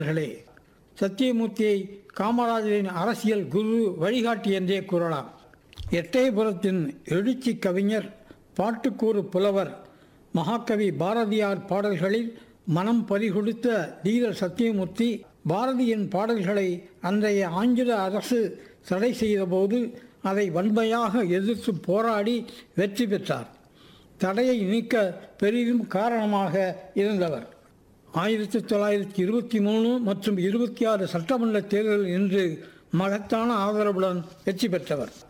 அவர்களே சத்தியமூர்த்தியை காமராஜரின் அரசியல் குரு வழிகாட்டி என்றே கூறலாம் எட்டயபுரத்தின் எழுச்சி கவிஞர் பாட்டுக்கூறு புலவர் மகாகவி பாரதியார் பாடல்களில் மனம் பறிகொடுத்த தீரர் சத்தியமூர்த்தி பாரதியின் பாடல்களை அன்றைய ஆங்கில அரசு தடை செய்தபோது அதை வன்மையாக எதிர்த்து போராடி வெற்றி பெற்றார் தடையை நீக்க பெரிதும் காரணமாக இருந்தவர் ஆயிரத்தி தொள்ளாயிரத்தி இருபத்தி மூணு மற்றும் இருபத்தி ஆறு சட்டமன்ற தேர்தலில் இன்று மகத்தான ஆதரவுடன் வெற்றி பெற்றவர்